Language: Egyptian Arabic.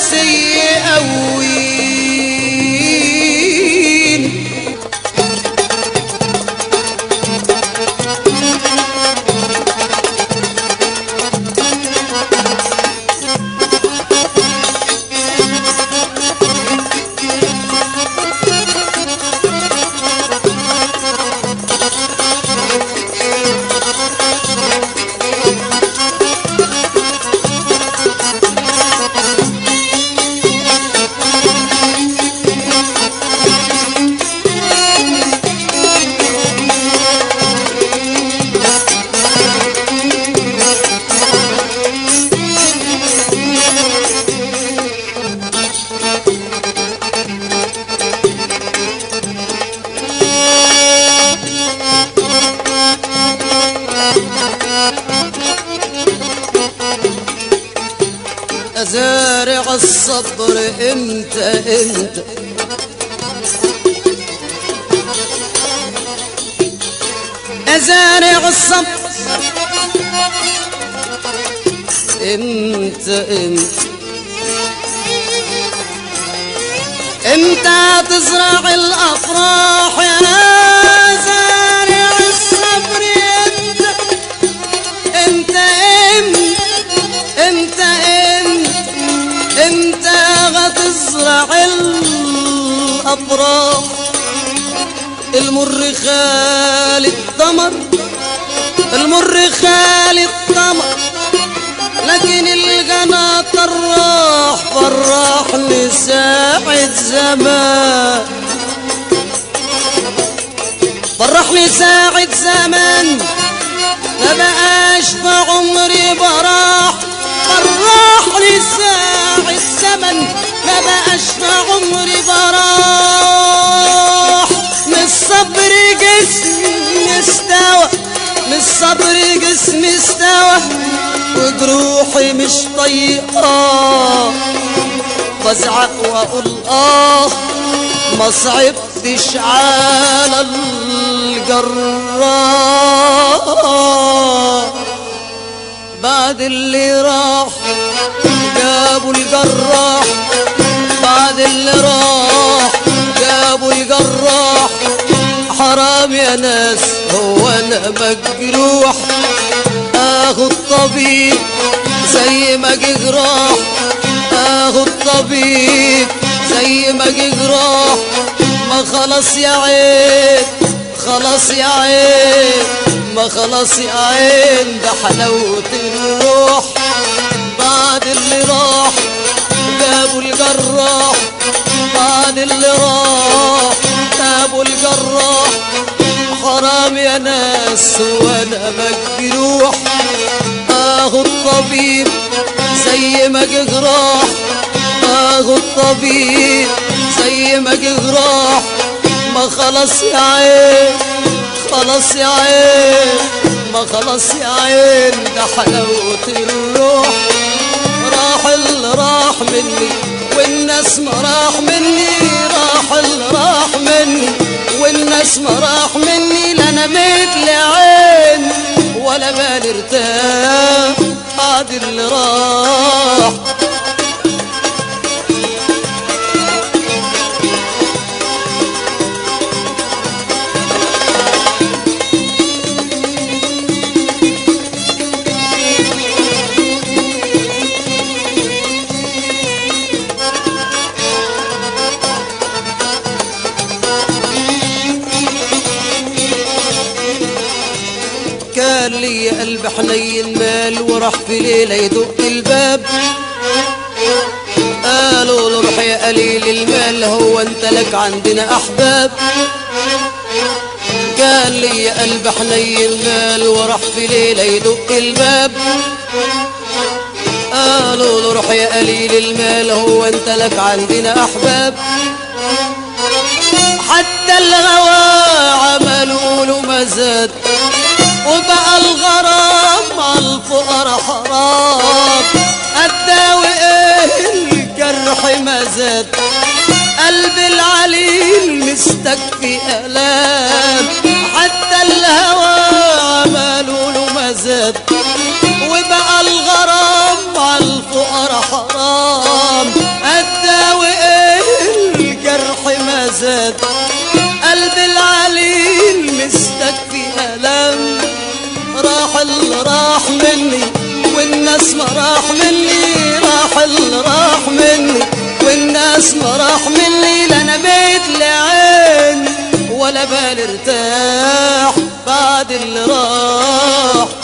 ناس يقوين أزارع الصبر امتى امتى أزارع الصبر امتى امتى امتى تزرع الافراح يا زارع الصبر امتى امتى امتى امتى امتى امتى غتزرع الافراح المر خالي الثمر المر خالي الثمر لكن القناة الراح فرحني ساعة زمان فرحني ساعة زمان ما بقاش في عمري براح فرحني ساعة زمن ما بقاش في عمري براح من الصبر جسمي استوى من الصبر جسمي استوى وجروحي مش طيقة بزعق واقول اه ما صعبتش على الجراح بعد اللي راح جابوا الجراح بعد اللي راح جابوا الجراح حرام يا ناس هو انا مجروح اخد طبيب زي ما جه جراح اخد طبيب زي ما جه جراح ما خلاص يا عين خلاص يا عين ما خلاص يا عين ده حلاوة الروح بعد اللي راح جابوا الجراح بعد اللي راح جابوا الجراح حرام يا ناس وانا مجروح اخد طبيب زي ما جه جراح اخد طبيب زي ما جه جراح ما خلاص يا عين خلاص يا عين ما خلاص يا عين ده حلاوة الروح راح اللي راح مني والناس ما راح مني راح اللي راح مني والناس ما راح مني لا انا مثل عين ولا بالي ارتاح بعد اللي راح كان لي قلب حنين مال وراح في ليلة يدق الباب قالوا له روح يا قليل المال هو انت لك عندنا احباب كان لي قلب حنين مال وراح في ليلة يدق الباب قالوا له روح يا قليل المال هو انت لك عندنا احباب حتى الغوى عملوا له مزاد وبقى الغرام على الفقراء حرام الداوي ايه الجرح ما زاد قلب العليل مستكفي الام حتى الهوى عملوا له مزاد وبقى الغرام على الفقراء النار حرام الداوي الجرح ما زاد قلب العليل مستكفي ألم راح اللي راح مني والناس ما راح مني راح اللي راح مني والناس ما راح مني لا انا بيت لعين ولا بال ارتاح بعد اللي راح